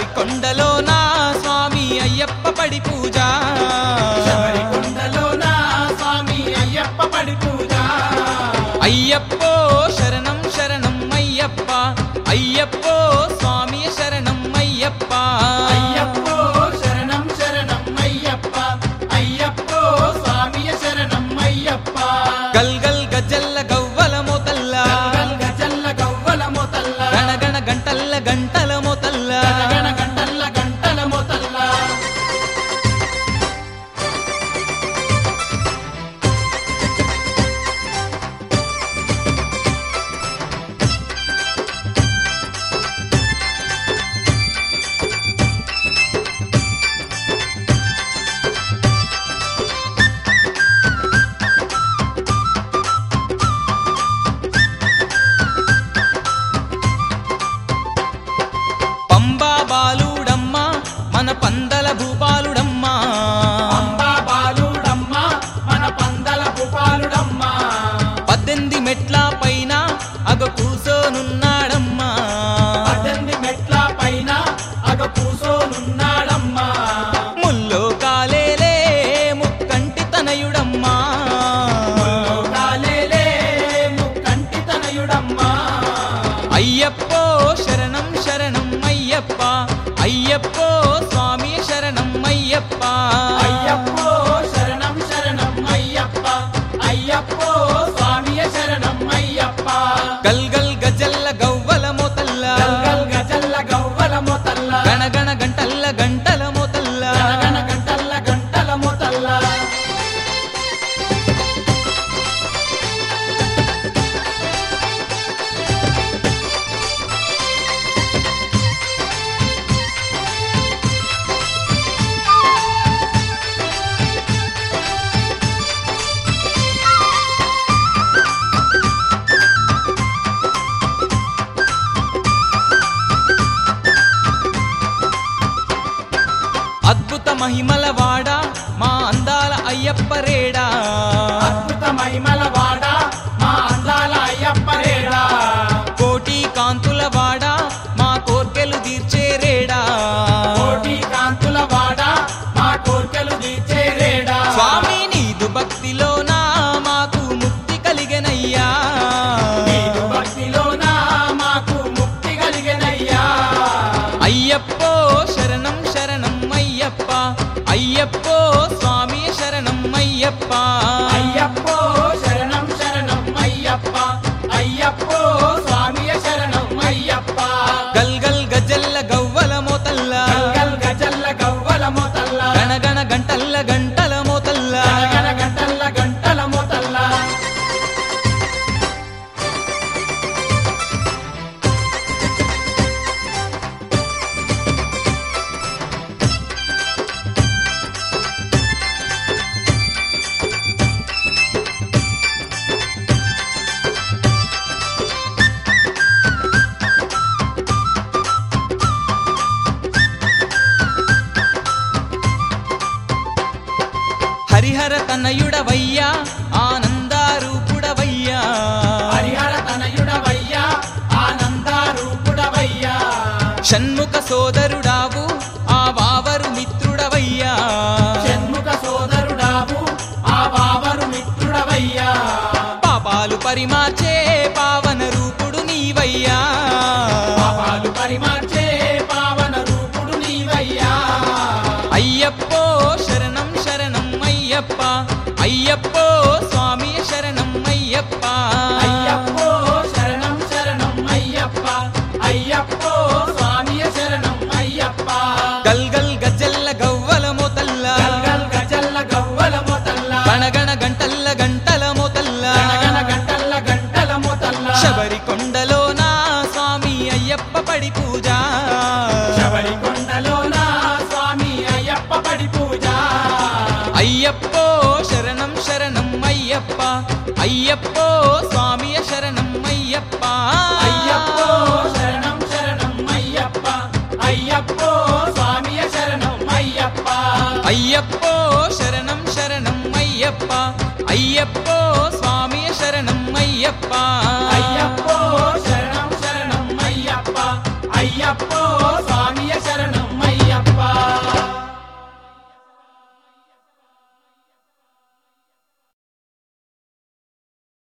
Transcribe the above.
శబరి కొండలో నా స్వామి అయ్యప్ప పడి పూజ శబరికొండలోన స్వామి అయ్యప్ప పడి పూజ అయ్యప్పో శరణం శరణం అయ్యప్ప అయ్యప్పో స్వామి శరణం అయ్యప్ప అయ్యప్పో శరణం శరణం అయ్యప్ప అయ్యప్పో స్వామియ శరణం అయ్యప్ప గల్ గల్ గజల్ల గవ్వల మోతల్ల గల్ గజల్ల గవ్వల మొతల్ల గణగణ గంటల్ల గంటల మోతల్ల గణగణ గంటల్ల గంటల మొతల్ల పంబా బాలుడమ్మ మన పందల భూపాలుడమ్మ అంబా బాలుడమ్మ మన పందల భూపాలుడమ్మ పద్దెనిమిది మెట్ల పైన అగ కూసోనున్నాడమ్మా పద్దెనిమిది మెట్ల పైన అగ కూసోనున్నాడమ్మ ముల్లో కాలేలే ముక్కంటి తనయుడమ్మా లోకాలేలే ముక్కంటి తనయుడమ్మ అయ్యప్పో శరణం శరణం అయ్యప్ప అయ్యప్పో స్వామి శరణం అయ్యప్ప అయ్యప్పో శరణం శరణం అయ్యప్ప అయ్యప్పో స్వామియ శరణం అయ్యప్ప గల్ గల్ గజల్ల గవ్వల మోతల్ల గల్గల్ గజల్ల గవ్వల మొతల్ల గణగణ గంటల్ల గంటల మోతల్ల గణగణ గంటల్ల గంటల మొతల్ల అద్భుత మహిమల వాడ మా అందాల అయ్యప్ప రేడా అద్భుత మహిమల వాడ మా అందాల అయ్యప్ప రేడా కోటి కాంతుల వాడ మా కోర్కెలు తీర్చే రేడా కోటి కాంతుల వాడ మా కోర్కెలు తీర్చే రేడా స్వామి నీదు భక్తిలోనా మాకు ముక్తి కలిగెనయ్యా నీదు భక్తిలోన మాకు ముక్తి కలిగెనయ్యా అయ్యప్పో శరణం శరణం అయ్యప్ప అయ్యప్పో స్వామి శరణం అయ్యప్ప అయ్యప్పో శరణం శరణం అయ్యప్ప అయ్యప్పో స్వామియ శరణం అయ్యప్ప గల్ గల్ గజల్ల గవ్వల మోతల్ల గల్గల్ గజల్ల గవ్వల మొతల్ల గణగణ గంటల్ల గంటల మోతల్ల గణగణ గంటల్ల గంటల మొతల్ల హరిహర తనయుడవయ్యా ఆనందారూపుడవయ్యా హరిహర తనయుడవయ్యా ఆనందారూపుడవయ్యా షణ్ముఖ సోదరుడావు ఆ వావరు మిత్రుడవయ్యా షణ్ముఖ సోదరుడావు ఆ బావరు మిత్రుడవయ్యా పాపాలు పరిమార్చే పావన రూపుడు నీవయ్యా పాపాలు పరిమార్చే పావన రూపుడు నీవయ్యా అయ్యప్పో శరణం శరణం అయ్యప్ప అయ్యప్పో స్వామి శరణం అయ్యప్ప అయ్యప్పో శరణం శరణం అయ్యప్ప అయ్యప్పో స్వామియ శరణం అయ్యప్ప గల్ గల్ గజల్ల గవ్వల మోతల్ల గల్గల్ గజల్ల గవ్వల మొతల్ల గణగణ గంటల్ల గంటల మోతల్ల గణగణ గంటల్ల గంటల మొతల్ల శబరి కొండలో నా స్వామి అయ్యప్ప పడి పూజ శబరికొండలోన స్వామి అయ్యప్ప పడి పూజ అయ్యప్పో శరణం శరణం అయ్యప్ప అయ్యప్పో స్వామి శరణం అయ్యప్ప అయ్యప్పో శరణం శరణం అయ్యప్ప అయ్యప్పో స్వామియ శరణం అయ్యప్ప అయ్యప్పో శరణం శరణం అయ్యప్ప అయ్యప్పో స్వామి శరణం అయ్యప్ప